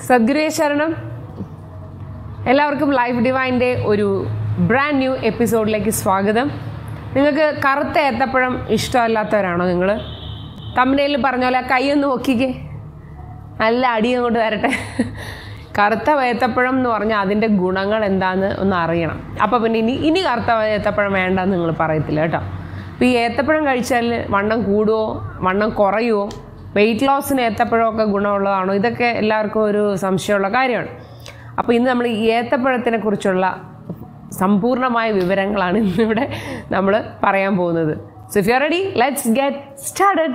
സദ്ഗുരുവേ ശരണം എല്ലാവർക്കും ലൈഫ് ഡിവൈൻ്റെ ഒരു ബ്രാൻഡ് ന്യൂ എപ്പിസോഡിലേക്ക് സ്വാഗതം നിങ്ങൾക്ക് കറുത്ത ഏത്തപ്പഴം ഇഷ്ടമല്ലാത്തവരാണോ നിങ്ങൾ തമിഴിൽ പറഞ്ഞ പോലെ കൈ ഒന്ന് നോക്കിക്കേ നല്ല അടി അങ്ങോട്ട് തരട്ടെ കറുത്ത ഏത്തപ്പഴം എന്ന് പറഞ്ഞാൽ അതിൻ്റെ ഗുണങ്ങൾ എന്താണെന്ന് ഒന്ന് അറിയണം അപ്പോൾ പിന്നെ ഇനി ഇനി കറുത്ത ഏത്തപ്പഴം വേണ്ടെന്ന് നിങ്ങൾ പറയത്തില്ല കേട്ടോ അപ്പോൾ ഈ ഏത്തപ്പഴം കഴിച്ചാൽ വണ്ണം കൂടുമോ വണ്ണം കുറയുമോ വെയിറ്റ് ലോസിന് ഏത്തപ്പഴമൊക്കെ ഗുണമുള്ളതാണോ ഇതൊക്കെ എല്ലാവർക്കും ഒരു സംശയമുള്ള കാര്യമാണ് അപ്പോൾ ഇന്ന് നമ്മൾ ഈ ഏത്തപ്പഴത്തിനെ കുറിച്ചുള്ള സമ്പൂർണ്ണമായ വിവരങ്ങളാണ് ഇന്നിവിടെ നമ്മൾ പറയാൻ പോകുന്നത് so if you ready let's get started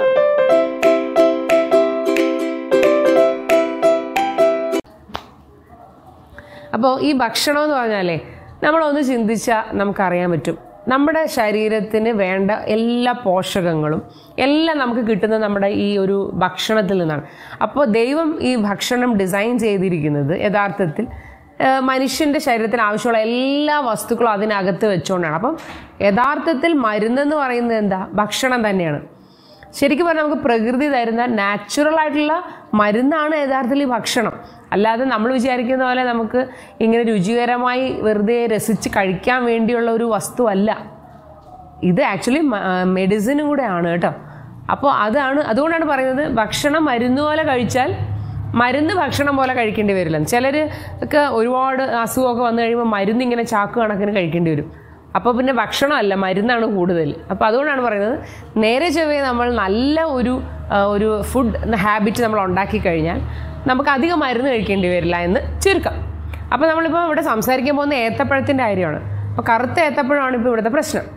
അപ്പോൾ ഈ ഭക്ഷണം എന്ന് പറഞ്ഞാലേ നമ്മളൊന്ന് ചിന്തിച്ചാൽ നമുക്കറിയാൻ പറ്റും നമ്മുടെ ശരീരത്തിന് വേണ്ട എല്ലാ പോഷകങ്ങളും എല്ലാം നമുക്ക് കിട്ടുന്നത് നമ്മുടെ ഈ ഒരു ഭക്ഷണത്തിൽ നിന്നാണ് അപ്പോൾ ദൈവം ഈ ഭക്ഷണം ഡിസൈൻ ചെയ്തിരിക്കുന്നത് യഥാർത്ഥത്തിൽ ഏഹ് മനുഷ്യൻ്റെ ശരീരത്തിന് ആവശ്യമുള്ള എല്ലാ വസ്തുക്കളും അതിനകത്ത് വെച്ചുകൊണ്ടാണ് അപ്പം യഥാർത്ഥത്തിൽ മരുന്നെന്ന് പറയുന്നത് എന്താ ഭക്ഷണം തന്നെയാണ് ശരിക്കും പറഞ്ഞാൽ നമുക്ക് പ്രകൃതി തരുന്ന നാച്ചുറൽ ആയിട്ടുള്ള മരുന്നാണ് യഥാർത്ഥത്തിൽ ഈ ഭക്ഷണം അല്ലാതെ നമ്മൾ വിചാരിക്കുന്ന പോലെ നമുക്ക് ഇങ്ങനെ രുചികരമായി വെറുതെ രസിച്ച് കഴിക്കാൻ വേണ്ടിയുള്ള ഒരു വസ്തു അല്ല ഇത് ആക്ച്വലി മെഡിസിനും കൂടെ ആണ് കേട്ടോ അപ്പോൾ അതാണ് അതുകൊണ്ടാണ് പറയുന്നത് ഭക്ഷണം മരുന്ന് പോലെ കഴിച്ചാൽ മരുന്ന് ഭക്ഷണം പോലെ കഴിക്കേണ്ടി വരില്ല ചിലർ ഒക്കെ ഒരുപാട് അസുഖമൊക്കെ വന്നു കഴിയുമ്പോൾ മരുന്ന് ഇങ്ങനെ ചാക്ക് കണക്കിന് കഴിക്കേണ്ടി വരും അപ്പോൾ പിന്നെ ഭക്ഷണമല്ല മരുന്നാണ് കൂടുതൽ അപ്പോൾ അതുകൊണ്ടാണ് പറയുന്നത് നേരെ ചൊവ്വേ നമ്മൾ നല്ല ഒരു ആ, ഒരു ഫുഡ് ഹാബിറ്റ് നമ്മൾ ഉണ്ടാക്കി കഴിഞ്ഞാൽ നമുക്ക് അധികം മരുന്ന് കഴിക്കേണ്ടി വരില്ല എന്ന് ചുരുക്കം അപ്പോൾ നമ്മളിപ്പോൾ ഇവിടെ സംസാരിക്കാൻ പോകുന്ന ഏത്തപ്പഴത്തിൻ്റെ കാര്യമാണ് അപ്പോൾ കറുത്ത ഏത്തപ്പഴമാണ് ഇപ്പോൾ ഇവിടുത്തെ പ്രശ്നം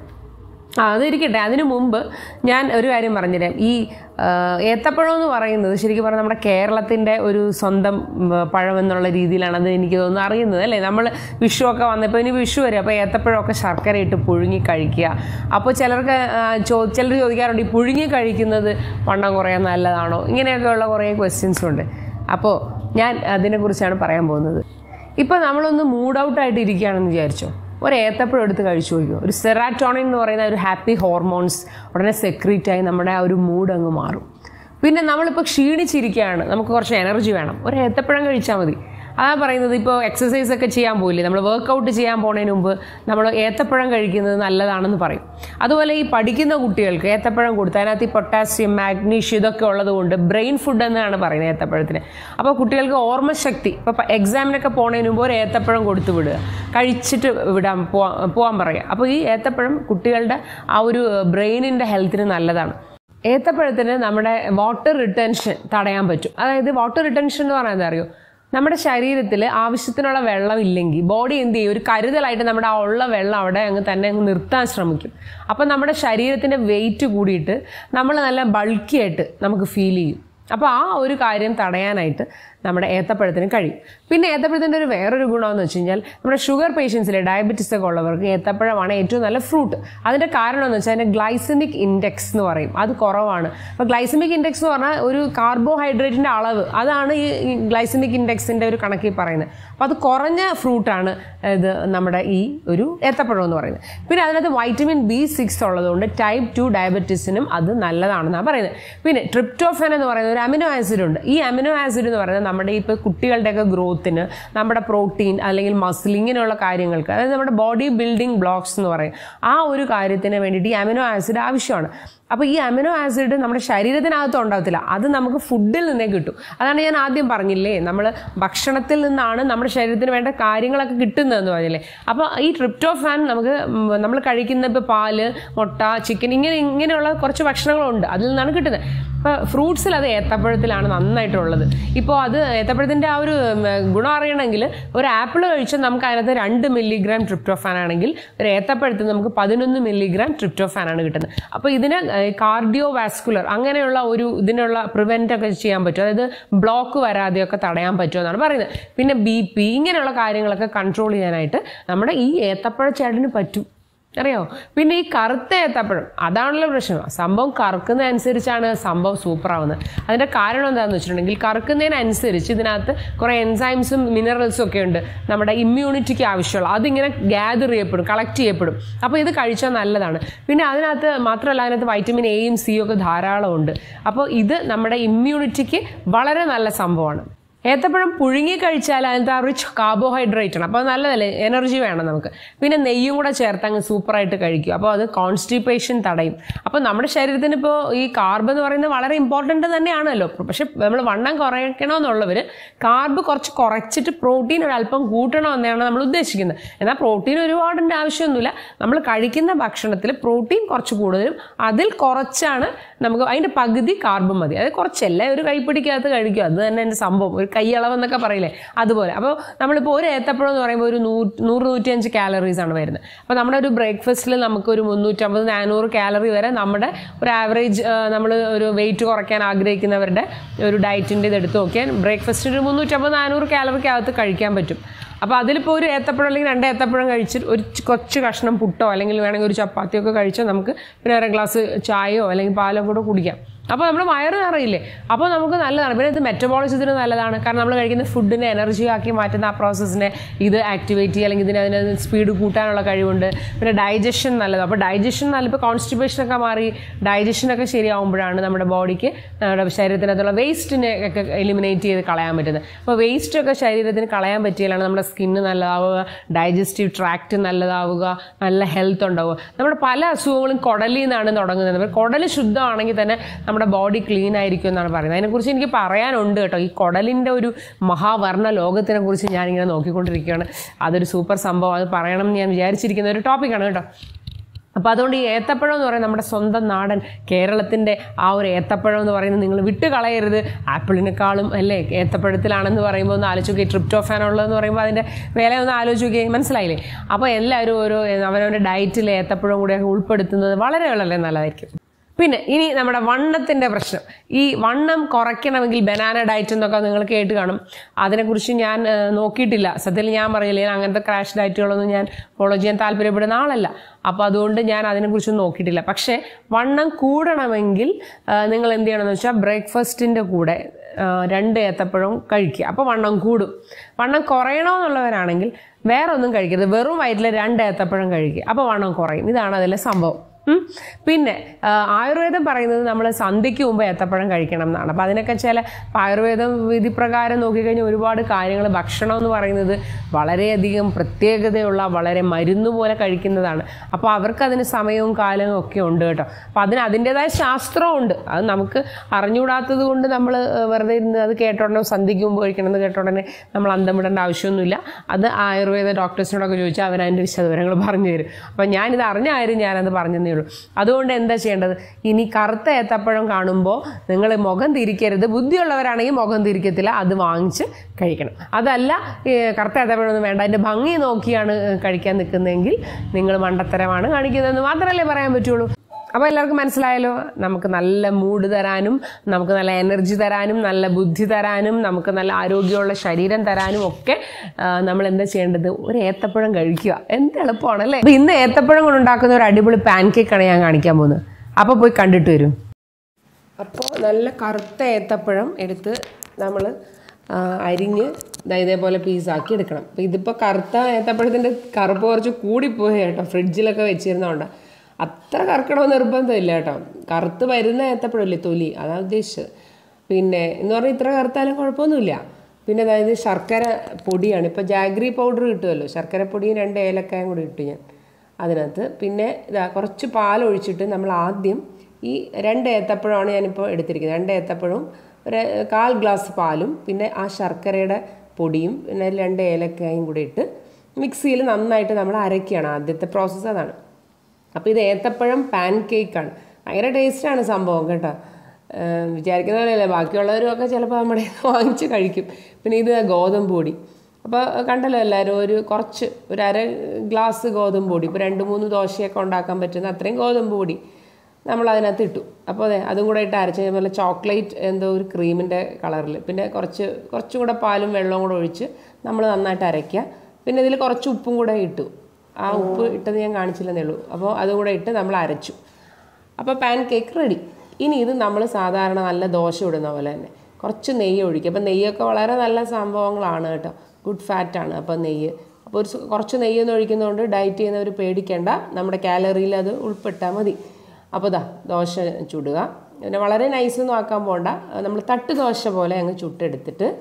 ആ അതിരിക്കട്ടെ അതിനു മുമ്പ് ഞാൻ ഒരു കാര്യം പറഞ്ഞുതരാം ഈ ആ, ഏത്തപ്പഴം എന്ന് പറയുന്നത് ശരിക്കും പറഞ്ഞാൽ നമ്മുടെ കേരളത്തിൻ്റെ ഒരു സ്വന്തം ഉം, പഴം എന്നുള്ള രീതിയിലാണ് അത് എനിക്ക് തോന്നുന്നു അറിയുന്നത് അല്ലേ നമ്മൾ വിഷുവൊക്കെ വന്നപ്പോൾ ഇനി വിഷു വരും അപ്പോൾ ഏത്തപ്പഴമൊക്കെ ശർക്കര ഇട്ട് പുഴുങ്ങി കഴിക്കുക അപ്പോൾ ചിലർക്ക് ആ, ചോ ചിലർ ചോദിക്കാറുണ്ട് ഈ പുഴുങ്ങി കഴിക്കുന്നത് വണ്ണം കുറയാൻ നല്ലതാണോ ഇങ്ങനെയൊക്കെയുള്ള കുറേ ക്വസ്റ്റ്യൻസും ഉണ്ട് അപ്പോൾ ഞാൻ അതിനെക്കുറിച്ചാണ് പറയാൻ പോകുന്നത് ഇപ്പോൾ നമ്മളൊന്ന് മൂഡ് ഔട്ട് ആയിട്ട് ഇരിക്കുകയാണെന്ന് വിചാരിച്ചോ ഒരു ഏത്തപ്പഴം എടുത്ത് കഴിച്ചു നോക്കിയോ ഒരു സെറാറ്റോണിൻ എന്ന് പറയുന്ന ഒരു ഹാപ്പി ഹോർമോൺസ് ഉടനെ സെക്രീറ്റ് ആയി നമ്മുടെ ആ ഒരു മൂഡ് അങ്ങ് മാറും പിന്നെ നമ്മളിപ്പോൾ ക്ഷീണിച്ചിരിക്കുകയാണ് നമുക്ക് കുറച്ച് എനർജി വേണം ഒരു ഏത്തപ്പഴം കഴിച്ചാൽ മതി അതാ പറയുന്നത് ഇപ്പോൾ എക്സസൈസ് ഒക്കെ ചെയ്യാൻ പോയില്ലേ നമ്മൾ വർക്കൗട്ട് ചെയ്യാൻ പോണതിന് മുമ്പ് നമ്മൾ ഏത്തപ്പഴം കഴിക്കുന്നത് നല്ലതാണെന്ന് പറയും അതുപോലെ ഈ പഠിക്കുന്ന കുട്ടികൾക്ക് ഏത്തപ്പഴം കൊടുത്ത് അതിനകത്ത് ഈ പൊട്ടാസ്യം മാഗ്നീഷ്യം ഇതൊക്കെ ഉള്ളത് കൊണ്ട് ബ്രെയിൻ ഫുഡ് എന്നാണ് പറയുന്നത് ഏത്തപ്പഴത്തിന് അപ്പോൾ കുട്ടികൾക്ക് ഓർമ്മശക്തി ഇപ്പോൾ എക്സാമിനൊക്കെ പോണതിന് മുമ്പ് ഒരു ഏത്തപ്പഴം കൊടുത്തു വിടുക കഴിച്ചിട്ട് വിടാൻ പോവാൻ പോകാൻ പറയുക അപ്പോൾ ഈ ഏത്തപ്പഴം കുട്ടികളുടെ ആ ഒരു ബ്രെയിനിൻ്റെ ഹെൽത്തിന് നല്ലതാണ് ഏത്തപ്പഴത്തിന് നമ്മുടെ വാട്ടർ റിട്ടൻഷൻ തടയാൻ പറ്റും അതായത് വാട്ടർ റിട്ടൻഷൻ എന്ന് പറയുന്നത് അറിയോ നമ്മുടെ ശരീരത്തിൽ ആവശ്യത്തിനുള്ള വെള്ളം ഇല്ലെങ്കിൽ ബോഡി എന്ത് ചെയ്യും ഒരു കരുതലായിട്ട് നമ്മുടെ ആ ഉള്ള വെള്ളം അവിടെ അങ്ങ് തന്നെ അങ്ങ് നിർത്താൻ ശ്രമിക്കും അപ്പം നമ്മുടെ ശരീരത്തിൻ്റെ വെയിറ്റ് കൂടിയിട്ട് നമ്മൾ നല്ല ബൾക്കി ആയിട്ട് നമുക്ക് ഫീൽ ചെയ്യും അപ്പോൾ ആ ഒരു കാര്യം തടയാനായിട്ട് നമ്മുടെ ഏത്തപ്പഴത്തിന് കഴിയും പിന്നെ ഏത്തപ്പഴത്തിൻ്റെ ഒരു വേറൊരു ഗുണമെന്ന് വെച്ച് കഴിഞ്ഞാൽ നമ്മുടെ ഷുഗർ പേഷ്യൻസിൽ ഡയബറ്റീസ് ഒക്കെ ഉള്ളവർക്ക് ഏത്തപ്പഴമാണ് ഏറ്റവും നല്ല ഫ്രൂട്ട് അതിൻ്റെ കാരണം എന്ന് വെച്ചാൽ അതിൻ്റെ ഗ്ലൈസമിക് ഇൻഡെക്സ് എന്ന് പറയും അത് കുറവാണ് അപ്പോൾ ഗ്ലൈസമിക് ഇൻഡെക്സ് എന്ന് പറഞ്ഞാൽ ഒരു കാർബോഹൈഡ്രേറ്റിൻ്റെ അളവ് അതാണ് ഈ ഗ്ലൈസമിക് ഇൻഡെക്സിൻ്റെ ഒരു കണക്കിൽ പറയുന്നത് അപ്പോൾ അത് കുറഞ്ഞ ഫ്രൂട്ടാണ് ഇത് നമ്മുടെ ഈ ഒരു ഏത്തപ്പഴം എന്ന് പറയുന്നത് പിന്നെ അതിനകത്ത് വൈറ്റമിൻ ബി സിക്സ് ഉള്ളതുകൊണ്ട് ടൈപ്പ് ടു ഡയബറ്റീസിനും അത് നല്ലതാണെന്നാണ് പറയുന്നത് പിന്നെ ട്രിപ്റ്റോഫൻ എന്ന് പറയുന്ന ഒരു അമിനോ ആസിഡ് ഉണ്ട് ഈ അമിനോ ആസിഡ് എന്ന് പറയുന്നത് നമ്മുടെ ഇപ്പോൾ കുട്ടികളുടെയൊക്കെ ഗ്രോത്തിന് നമ്മുടെ പ്രോട്ടീൻ അല്ലെങ്കിൽ മസിൽ ഇങ്ങനെയുള്ള കാര്യങ്ങൾക്ക് അതായത് നമ്മുടെ ബോഡി ബിൽഡിംഗ് ബ്ലോക്സ് എന്ന് പറയും ആ ഒരു കാര്യത്തിന് വേണ്ടിയിട്ട് ഈ അമിനോ ആസിഡ് ആവശ്യമാണ് അപ്പോൾ ഈ അമിനോ ആസിഡ് നമ്മുടെ ശരീരത്തിനകത്ത് ഉണ്ടാകത്തില്ല അത് നമുക്ക് ഫുഡിൽ നിന്നേ കിട്ടും അതാണ് ഞാൻ ആദ്യം പറഞ്ഞില്ലേ നമ്മൾ ഭക്ഷണത്തിൽ നിന്നാണ് നമ്മുടെ ശരീരത്തിന് വേണ്ട കാര്യങ്ങളൊക്കെ കിട്ടുന്നതെന്ന് പറഞ്ഞില്ലേ അപ്പോൾ ഈ ട്രിപ്റ്റോഫാൻ നമുക്ക് നമ്മൾ കഴിക്കുന്ന ഇപ്പോൾ പാല് മുട്ട ചിക്കൻ ഇങ്ങനെ ഇങ്ങനെയുള്ള കുറച്ച് ഭക്ഷണങ്ങളുണ്ട് അതിൽ നിന്നാണ് കിട്ടുന്നത് ഇപ്പോൾ ഫ്രൂട്ട്സിൽ അത് ഏത്തപ്പഴത്തിലാണ് നന്നായിട്ടുള്ളത് ഇപ്പോൾ അത് ഏത്തപ്പഴത്തിൻ്റെ ആ ഒരു ഉം, ഗുണം അറിയണമെങ്കിൽ ഒരു ആപ്പിൾ കഴിച്ചാൽ നമുക്ക് അതിനകത്ത് രണ്ട് മില്ലിഗ്രാം ട്രിപ്റ്റോഫാൻ ആണെങ്കിൽ ഒരു ഏത്തപ്പഴത്തിൽ നമുക്ക് പതിനൊന്ന് മില്ലിഗ്രാം ട്രിപ്റ്റോഫാൻ ആണ് കിട്ടുന്നത് അപ്പോൾ ഇതിന് കാർഡിയോ വാസ്കുലർ അങ്ങനെയുള്ള ഒരു ഇതിനുള്ള പ്രിവെൻ്റ് ഒക്കെ ചെയ്യാൻ പറ്റും അതായത് ബ്ലോക്ക് വരാതെയൊക്കെ തടയാൻ പറ്റുമെന്നാണ് പറയുന്നത് പിന്നെ ബി പി ഇങ്ങനെയുള്ള കാര്യങ്ങളൊക്കെ കൺട്രോൾ ചെയ്യാനായിട്ട് നമ്മുടെ ഈ ഏത്തപ്പഴച്ചേട്ടന് പറ്റും അറിയോ പിന്നെ ഈ കറുത്ത ഏത്തപ്പഴം അതാണല്ലോ പ്രശ്നം സംഭവം കറുക്കുന്ന അനുസരിച്ചാണ് സംഭവം സൂപ്പർ ആവുന്നത് അതിൻ്റെ കാരണം എന്താണെന്ന് വെച്ചിട്ടുണ്ടെങ്കിൽ കറുക്കുന്നതിനനുസരിച്ച് ഇതിനകത്ത് കുറേ എൻസൈംസും മിനറൽസും ഒക്കെ ഉണ്ട് നമ്മുടെ ഇമ്മ്യൂണിറ്റിക്ക് ആവശ്യമുള്ള അതിങ്ങനെ ഗ്യാദർ ചെയ്യപ്പെടും കളക്ട് ചെയ്യപ്പെടും അപ്പോൾ ഇത് കഴിച്ചാൽ നല്ലതാണ് പിന്നെ അതിനകത്ത് മാത്രമല്ല അതിനകത്ത് വൈറ്റമിൻ എയും സിയും ഒക്കെ ധാരാളം ഉണ്ട് അപ്പോൾ ഇത് നമ്മുടെ ഇമ്മ്യൂണിറ്റിക്ക് വളരെ നല്ല സംഭവമാണ് ഏത്തപ്പഴം പുഴുങ്ങി കഴിച്ചാൽ അതിനകത്ത് ആ റിച്ച് കാർബോഹൈഡ്രേറ്റ് ആണ് അപ്പോൾ അത് നല്ലതല്ലേ എനർജി വേണം നമുക്ക് പിന്നെ നെയ്യും കൂടെ ചേർത്ത് അങ്ങ് സൂപ്പറായിട്ട് കഴിക്കും അപ്പോൾ അത് കോൺസ്റ്റിപ്പേഷൻ തടയും അപ്പോൾ നമ്മുടെ ശരീരത്തിന് ഇപ്പോൾ ഈ കാർബ് എന്ന് പറയുന്നത് വളരെ ഇമ്പോർട്ടൻ്റ് തന്നെയാണല്ലോ പക്ഷെ നമ്മൾ വണ്ണം കുറയ്ക്കണമെന്നുള്ളവർ കാർബ് കുറച്ച് കുറച്ചിട്ട് പ്രോട്ടീൻ ഒരല്പം കൂട്ടണമെന്നാണ് നമ്മൾ ഉദ്ദേശിക്കുന്നത് എന്നാൽ പ്രോട്ടീൻ ഒരുപാടിൻ്റെ ആവശ്യമൊന്നുമില്ല നമ്മൾ കഴിക്കുന്ന ഭക്ഷണത്തിൽ പ്രോട്ടീൻ കുറച്ച് കൂടുതലും അതിൽ കുറച്ചാണ് നമുക്ക് അതിൻ്റെ പകുതി കാർബ് മതി അത് കുറച്ചല്ല ഒരു കൈപ്പിടിക്കകത്ത് കഴിക്കും അത് തന്നെ എൻ്റെ സംഭവം ഒരു കൈയളവെന്നൊക്കെ പറയില്ലേ അതുപോലെ അപ്പോൾ നമ്മളിപ്പോൾ ഒരു ഏത്തപ്പഴം എന്ന് പറയുമ്പോൾ ഒരു നൂ നൂറ് നൂറ്റിയഞ്ച് കാലറീസ് ആണ് വരുന്നത് അപ്പോൾ നമ്മുടെ ഒരു ബ്രേക്ക്ഫാസ്റ്റിൽ നമുക്ക് ഒരു മുന്നൂറ്റമ്പത് നാനൂറ് കാലറി വരെ നമ്മുടെ ഒരു ആവറേജ് നമ്മൾ ഒരു വെയിറ്റ് കുറയ്ക്കാൻ ആഗ്രഹിക്കുന്നവരുടെ ഒരു ഡയറ്റിൻ്റെ ഇത് എടുത്ത് നോക്കിയാൽ ബ്രേക്ക്ഫാസ്റ്റിന് ഒരു മുന്നൂറ്റമ്പത് നാനൂറ് കാലറിക്കകത്ത് കഴിക്കാൻ പറ്റും അപ്പോൾ അതിലിപ്പോൾ ഒരു ഏത്തപ്പഴം അല്ലെങ്കിൽ രണ്ട് ഏത്തപ്പഴം കഴിച്ചിട്ട് ഒരു ചി- കൊച്ചു കഷ്ണം പുട്ടോ അല്ലെങ്കിൽ വേണമെങ്കിൽ ഒരു ചപ്പാത്തിയോ ഒക്കെ കഴിച്ചാൽ നമുക്ക് പിന്നെ ഒരു ഗ്ലാസ് ചായയോ അല്ലെങ്കിൽ പാലോ കൂടെ കുടിക്കാം അപ്പോൾ നമ്മുടെ വയറ് നിറയില്ലേ അപ്പോൾ നമുക്ക് നല്ലതാണ് പിന്നെ ഇത് മെറ്റബോളിസത്തിന് നല്ലതാണ് കാരണം നമ്മൾ കഴിക്കുന്ന ഫുഡിനെ എനർജി ആക്കി മാറ്റുന്ന ആ പ്രോസസ്സിനെ ഇത് ആക്ടിവേറ്റ് ചെയ്യുക അല്ലെങ്കിൽ ഇതിന് അതിന് സ്പീഡ് കൂട്ടാനുള്ള കഴിവുണ്ട് പിന്നെ ഡൈജഷൻ നല്ലതാണ് അപ്പോൾ ഡൈജഷൻ നല്ല ഇപ്പോൾ കോൺസ്റ്റിപ്പേഷനൊക്കെ മാറി ഡൈജഷനൊക്കെ ശരിയാവുമ്പോഴാണ് നമ്മുടെ ബോഡിക്ക് നമ്മുടെ ശരീരത്തിനകത്തുള്ള വേസ്റ്റിനെ ഒക്കെ എലിമിനേറ്റ് ചെയ്ത് കളയാൻ പറ്റുന്നത് അപ്പോൾ വേസ്റ്റ് ഒക്കെ ശരീരത്തിന് കളയാൻ പറ്റിയാലാണ് നമ്മുടെ സ്കിന്ന് നല്ലതാവുക ഡൈജസ്റ്റീവ് ട്രാക്റ്റ് നല്ലതാവുക നല്ല ഹെൽത്ത് ഉണ്ടാവുക നമ്മുടെ പല അസുഖങ്ങളും കുടലിൽ നിന്നാണ് തുടങ്ങുന്നത് അപ്പോൾ കുടൽ ശുദ്ധമാണെങ്കിൽ തന്നെ നമ്മുടെ ബോഡി ക്ലീൻ ആയിരിക്കും എന്നാണ് പറയുന്നത് അതിനെക്കുറിച്ച് എനിക്ക് പറയാനുണ്ട് കേട്ടോ ഈ കുടലിൻ്റെ ഒരു മഹാവർണ്ണ ലോകത്തിനെ കുറിച്ച് ഞാനിങ്ങനെ നോക്കിക്കൊണ്ടിരിക്കുകയാണ് അതൊരു സൂപ്പർ സംഭവം അത് പറയണം എന്ന് ഞാൻ വിചാരിച്ചിരിക്കുന്ന ഒരു ടോപ്പിക്കാണ് കേട്ടോ അപ്പോൾ അതുകൊണ്ട് ഈ ഏത്തപ്പഴം എന്ന് പറയുന്നത് നമ്മുടെ സ്വന്തം നാടൻ കേരളത്തിൻ്റെ ആ ഒരു ഏത്തപ്പഴം എന്ന് പറയുന്നത് നിങ്ങൾ വിട്ട് കളയരുത് ആപ്പിളിനേക്കാളും അല്ലേ ഏത്തപ്പഴത്തിലാണെന്ന് പറയുമ്പോൾ ഒന്ന് ആലോചിക്കുക ട്രിപ്റ്റോഫാൻ ഉള്ളതെന്ന് പറയുമ്പോൾ അതിൻ്റെ വില ഒന്ന് ആലോചിക്കുക മനസ്സിലായില്ലേ അപ്പോൾ എല്ലാവരും ഓരോ അവനവൻ്റെ ഡയറ്റിൽ ഏത്തപ്പഴം കൂടെയൊക്കെ ഉൾപ്പെടുത്തുന്നത് വളരെ വളരെ നല്ലതായിരിക്കും പിന്നെ ഇനി നമ്മുടെ വണ്ണത്തിൻ്റെ പ്രശ്നം ഈ വണ്ണം കുറയ്ക്കണമെങ്കിൽ ബനാന ഡയറ്റ് എന്നൊക്കെ നിങ്ങൾ കേട്ട് കാണും അതിനെക്കുറിച്ച് ഞാൻ ആ, നോക്കിയിട്ടില്ല സത്യത്തിൽ ഞാൻ പറയില്ല ഞാൻ അങ്ങനത്തെ ക്രാഷ് ഡയറ്റുകളൊന്നും ഞാൻ ഫോളോ ചെയ്യാൻ താല്പര്യപ്പെടുന്ന ആളല്ല അപ്പോൾ അതുകൊണ്ട് ഞാൻ അതിനെക്കുറിച്ചൊന്നും നോക്കിയിട്ടില്ല പക്ഷേ വണ്ണം കൂടണമെങ്കിൽ ആ, നിങ്ങൾ എന്ത് ചെയ്യണമെന്ന് വെച്ചാൽ ബ്രേക്ക്ഫാസ്റ്റിൻ്റെ കൂടെ ആ, രണ്ട് ഏത്തപ്പഴവും കഴിക്കുക അപ്പോൾ വണ്ണം കൂടും വണ്ണം കുറയണമെന്നുള്ളവരാണെങ്കിൽ വേറെ ഒന്നും കഴിക്കരുത് വെറും വയറ്റിൽ രണ്ട് ഏത്തപ്പഴം കഴിക്കുക അപ്പോൾ വണ്ണം കുറയും ഇതാണ് അതിലെ സംഭവം ഉം. പിന്നെ ആ, ആയുർവേദം പറയുന്നത് നമ്മൾ സന്ധ്യയ്ക്ക് മുമ്പ് ഏത്തപ്പഴം കഴിക്കണം എന്നാണ് അപ്പോൾ അതിനൊക്കെ ചില ഇപ്പം ആയുർവേദം വിധിപ്രകാരം നോക്കിക്കഴിഞ്ഞാൽ ഒരുപാട് കാര്യങ്ങൾ ഭക്ഷണം എന്ന് പറയുന്നത് വളരെയധികം പ്രത്യേകതയുള്ള വളരെ മരുന്ന് പോലെ കഴിക്കുന്നതാണ് അപ്പോൾ അവർക്ക് അതിന് സമയവും കാലവും ഒക്കെ ഉണ്ട് കേട്ടോ അപ്പോൾ അതിന് അതിൻ്റെതായ ശാസ്ത്രമുണ്ട് അത് നമുക്ക് അറിഞ്ഞുകൂടാത്തത് കൊണ്ട് നമ്മൾ വെറുതെ ഇരുന്ന് അത് കേട്ടോടനെ സന്ധ്യയ്ക്ക് മുമ്പ് കഴിക്കണം എന്ന് കേട്ടോടനെ നമ്മൾ അന്തം വിടേണ്ട ആവശ്യമൊന്നുമില്ല അത് ആയുർവേദ ഡോക്ടേഴ്സിനോടൊക്കെ ചോദിച്ചാൽ അവർ അതിൻ്റെ വിശദവിവരങ്ങൾ പറഞ്ഞു തരും അപ്പം ഞാനിത് അറിഞ്ഞ കാര്യം ഞാനത് പറഞ്ഞതേ ഉള്ളൂ അതുകൊണ്ട് എന്താ ചെയ്യേണ്ടത് ഇനി കറുത്ത ഏത്തപ്പഴം കാണുമ്പോൾ നിങ്ങൾ മുഖം തിരിക്കരുത് ബുദ്ധിയുള്ളവരാണെങ്കിൽ മുഖം തിരിക്കത്തില്ല അത് വാങ്ങിച്ച് കഴിക്കണം അതല്ല ഈ കറുത്ത ഏത്തപ്പഴമൊന്നും വേണ്ട അതിൻ്റെ ഭംഗി നോക്കിയാണ് കഴിക്കാൻ നിൽക്കുന്നതെങ്കിൽ നിങ്ങൾ മണ്ടത്തരമാണ് കാണിക്കുന്നതെന്ന് മാത്രമല്ലേ പറയാൻ പറ്റുള്ളൂ അപ്പോൾ എല്ലാവർക്കും മനസ്സിലായല്ലോ നമുക്ക് നല്ല മൂഡ് തരാനും നമുക്ക് നല്ല എനർജി തരാനും നല്ല ബുദ്ധി തരാനും നമുക്ക് നല്ല ആരോഗ്യമുള്ള ശരീരം തരാനും ഒക്കെ ആ, നമ്മൾ എന്താ ചെയ്യേണ്ടത് ഒരു ഏത്തപ്പഴം കഴിക്കുക എന്ത് എളുപ്പമാണ് അല്ലേ അപ്പോൾ ഇന്ന് ഏത്തപ്പഴം കൊണ്ടുണ്ടാക്കുന്ന ഒരു അടിപൊളി പാൻ കേക്കാണ് ഞാൻ കാണിക്കാൻ പോകുന്നത് അപ്പോൾ പോയി കണ്ടിട്ട് വരും അപ്പോൾ നല്ല കറുത്ത ഏത്തപ്പഴം എടുത്ത് നമ്മൾ അരിഞ്ഞ് ദാ ഇതേപോലെ പീസാക്കി എടുക്കണം അപ്പോൾ ഇതിപ്പോൾ കറുത്ത ഏത്തപ്പഴത്തിൻ്റെ കറുപ്പ് കുറച്ച് കൂടിപ്പോയി കേട്ടോ ഫ്രിഡ്ജിലൊക്കെ വെച്ചിരുന്നതുകൊണ്ട് അത്ര കറുക്കണമെന്ന് നിർബന്ധമില്ല കേട്ടോ കറുത്ത് വരുന്ന ഏത്തപ്പഴമില്ലേ തൊലി അതാണ് ഉദ്ദേശിച്ചത് പിന്നെ എന്ന് പറഞ്ഞാൽ ഇത്ര കറുത്താലും കുഴപ്പമൊന്നുമില്ല പിന്നെ അതായത് ശർക്കര പൊടിയാണ് ഇപ്പോൾ ജാഗ്രി പൗഡർ കിട്ടുമല്ലോ ശർക്കര പൊടിയും രണ്ട് ഏലക്കായും കൂടി ഇട്ടു ഞാൻ അതിനകത്ത് പിന്നെ ഇതാ കുറച്ച് പാൽ ഒഴിച്ചിട്ട് നമ്മൾ ആദ്യം ഈ രണ്ട് ഏത്തപ്പഴമാണ് ഞാനിപ്പോൾ എടുത്തിരിക്കുന്നത് രണ്ട് ഏത്തപ്പഴവും ഒരു കാൽ ഗ്ലാസ് പാലും പിന്നെ ആ ശർക്കരയുടെ പൊടിയും പിന്നെ രണ്ട് ഏലക്കായും കൂടി ഇട്ട് മിക്സിയിൽ നന്നായിട്ട് നമ്മൾ അരയ്ക്കുകയാണ് ആദ്യത്തെ പ്രോസസ്സ് അതാണ് അപ്പോൾ ഇത് ഏത്തപ്പഴം പാൻ കേക്കാണ് ഭയങ്കര ടേസ്റ്റാണ് സംഭവം കേട്ടോ ഏഹ് വിചാരിക്കുന്ന പോലെയല്ല ബാക്കിയുള്ളവരും ഒക്കെ ചിലപ്പോൾ നമ്മുടെ കയ്യിൽ നിന്ന് വാങ്ങിച്ച് കഴിക്കും പിന്നെ ഇത് ഗോതമ്പ് പൊടി അപ്പോൾ കണ്ടല്ലോ എല്ലാവരും ഒരു കുറച്ച് ഒരു അര ഗ്ലാസ് ഗോതമ്പ് പൊടി ഇപ്പോൾ രണ്ട് മൂന്ന് ദോശയൊക്കെ ഉണ്ടാക്കാൻ പറ്റുന്ന അത്രയും ഗോതമ്പ് പൊടി നമ്മൾ അതിനകത്ത് ഇട്ടു അപ്പോൾ അതെ അതും കൂടെ ഇട്ട് അരച്ച് കഴിഞ്ഞാൽ നല്ല ചോക്ലേറ്റ് എന്തോ ഒരു ക്രീമിൻ്റെ കളറിൽ പിന്നെ കുറച്ച് കുറച്ചും കൂടെ പാലും വെള്ളവും കൂടെ ഒഴിച്ച് നമ്മൾ നന്നായിട്ട് അരയ്ക്കുക പിന്നെ ഇതിൽ കുറച്ച് ഉപ്പും കൂടെ ഇട്ടു ആ ഉപ്പ് ഇട്ടത് ഞാൻ കാണിച്ചില്ലെന്നേ ഉള്ളൂ അപ്പോൾ അതും കൂടെ ഇട്ട് നമ്മൾ അരച്ചു അപ്പോൾ പാൻ കേക്ക് റെഡി ഇനി ഇത് നമ്മൾ സാധാരണ നല്ല ദോശ ഇടുന്ന പോലെ തന്നെ കുറച്ച് നെയ്യ് ഒഴിക്കുക അപ്പോൾ നെയ്യൊക്കെ വളരെ നല്ല സംഭവങ്ങളാണ് കേട്ടോ ഗുഡ് ഫാറ്റാണ് അപ്പോൾ നെയ്യ് അപ്പോൾ ഒരു സ് കുറച്ച് നെയ്യൊന്നും ഒഴിക്കുന്നതുകൊണ്ട് ഡയറ്റ് ചെയ്യുന്നവർ പേടിക്കേണ്ട നമ്മുടെ കാലറിയിൽ അത് ഉൾപ്പെട്ടാൽ മതി അപ്പോൾ ദാ ദോശ ചുടുക പിന്നെ വളരെ നൈസൊന്നും ആക്കാൻ പോണ്ട നമ്മൾ തട്ട് ദോശ പോലെ അങ്ങ് ചുട്ടെടുത്തിട്ട്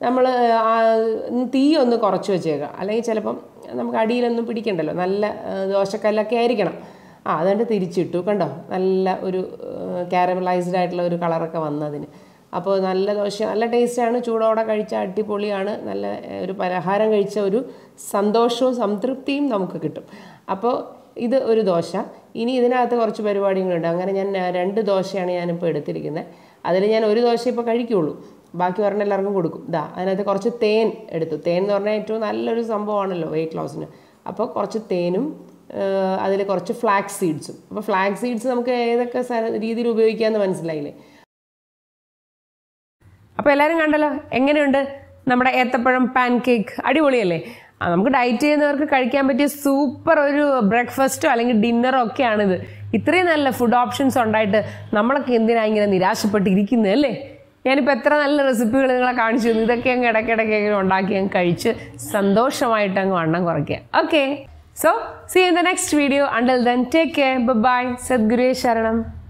നമ്മൾ തീ ഒന്ന് കുറച്ച് വെച്ചേക്കുക അല്ലെങ്കിൽ ചിലപ്പം നമുക്ക് അടിയിലൊന്നും പിടിക്കണ്ടല്ലോ നല്ല ആ, ദോശക്കല്ലൊക്കെ ആയിരിക്കണം ആ അതുകൊണ്ട് തിരിച്ചിട്ടു കണ്ടോ നല്ല ഒരു കാരമലൈസ്ഡ് ആയിട്ടുള്ള ഒരു കളറൊക്കെ വന്നതിന് അപ്പോൾ നല്ല ദോശ നല്ല ടേസ്റ്റാണ് ചൂടോടെ കഴിച്ച അടിപൊളിയാണ് നല്ല ഏഹ്, ഒരു പലഹാരം കഴിച്ച ഒരു സന്തോഷവും സംതൃപ്തിയും നമുക്ക് കിട്ടും അപ്പോൾ ഇത് ഒരു ദോശ ഇനി ഇതിനകത്ത് കുറച്ച് പരിപാടികളുണ്ട് അങ്ങനെ ഞാൻ ആ, രണ്ട് ദോശയാണ് ഞാനിപ്പോൾ എടുത്തിരിക്കുന്നത് അതിൽ ഞാൻ ഒരു ദോശ ഇപ്പോൾ കഴിക്കുള്ളൂ ബാക്കി ഒരെണ്ണം എല്ലാവർക്കും കൊടുക്കും ഇതാ അതിനകത്ത് കുറച്ച് തേൻ എടുത്തു തേൻ എന്ന് പറഞ്ഞാൽ ഏറ്റവും നല്ലൊരു സംഭവമാണല്ലോ വെയിറ്റ് ലോസിന് അപ്പോൾ കുറച്ച് തേനും അതിൽ കുറച്ച് ഫ്ലാക്സ് സീഡ്സും അപ്പോൾ ഫ്ലാക്സ് സീഡ്സ് നമുക്ക് ഏതൊക്കെ സ്ഥല- രീതിയിൽ ഉപയോഗിക്കാമെന്ന് മനസ്സിലായില്ലേ അപ്പോൾ എല്ലാവരും കണ്ടല്ലോ എങ്ങനെയുണ്ട് നമ്മുടെ ഏത്തപ്പഴം പാൻ കേക്ക് അടിപൊളിയല്ലേ ആ നമുക്ക് ഡയറ്റ് ചെയ്യുന്നവർക്ക് കഴിക്കാൻ പറ്റിയ സൂപ്പർ ഒരു ബ്രേക്ക്ഫാസ്റ്റോ അല്ലെങ്കിൽ ഡിന്നറോ ഒക്കെയാണിത് ഇത്രയും നല്ല ഫുഡ് ഓപ്ഷൻസ് ഉണ്ടായിട്ട് നമ്മളൊക്കെ എന്തിനാ ഇങ്ങനെ നിരാശപ്പെട്ടിരിക്കുന്നത് അല്ലേ ഞാനിപ്പോൾ എത്ര നല്ല റെസിപ്പികൾ നിങ്ങളെ കാണിച്ചു തന്നു ഇതൊക്കെ അങ്ങ് ഇടയ്ക്കിടയ്ക്ക് അങ്ങ് ഉണ്ടാക്കി അങ്ങ് കഴിച്ച് സന്തോഷമായിട്ട് അങ്ങ് വണ്ണം കുറയ്ക്കുക okay so see in the next video until then take care bye സദ്ഗുരേ ശരണം